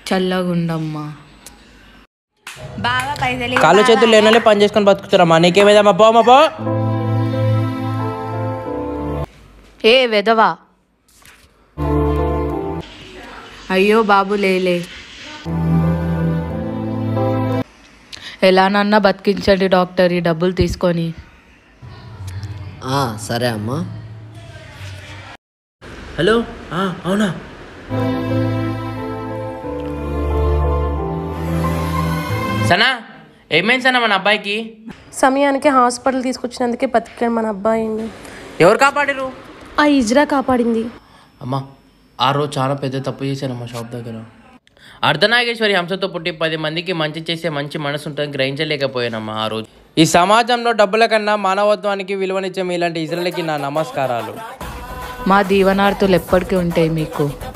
చల్లగుండమ్మా బాగా పైసలు కాళ్ళు చేతులు లేని వాళ్ళే పని చేసుకొని బతుకుతారమ్మా నీకేమైందమ్మా పో అమ్మా పో ఏ వెదవా అయ్యో బాబు లేలే ఎలానన్నా బతికించండి డాక్టర్ ఈ డబ్బులు తీసుకొని ఆ, సరే అమ్మా హలో ఆ, అవునా సనా ఏమైంది సనా మన అబ్బాయికి సమయానికి హాస్పిటల్ తీసుకొచ్చినందుకే బతికాడు మన అబ్బాయిని ఎవరు కాపాడిరు ఆ ఇజ్రా కాపాడింది అమ్మా ఆ రోజు చాలా పెద్ద తప్పు చేశానమ్మా షాప్ దగ్గర అర్ధనాగేశ్వరి హంసతో పుట్టి పది మందికి మంచి చేసే మంచి మనసు ఉంటుందని గ్రహించలేకపోయానమ్మా ఆ రోజు ఈ సమాజంలో డబ్బుల కన్నా మానవత్వానికి విలువనిచ్చే ఇలాంటి ఇజ్రాయల్కి నా నమస్కారాలు మా దీవనార్థులు ఎప్పటికీ ఉంటాయి మీకు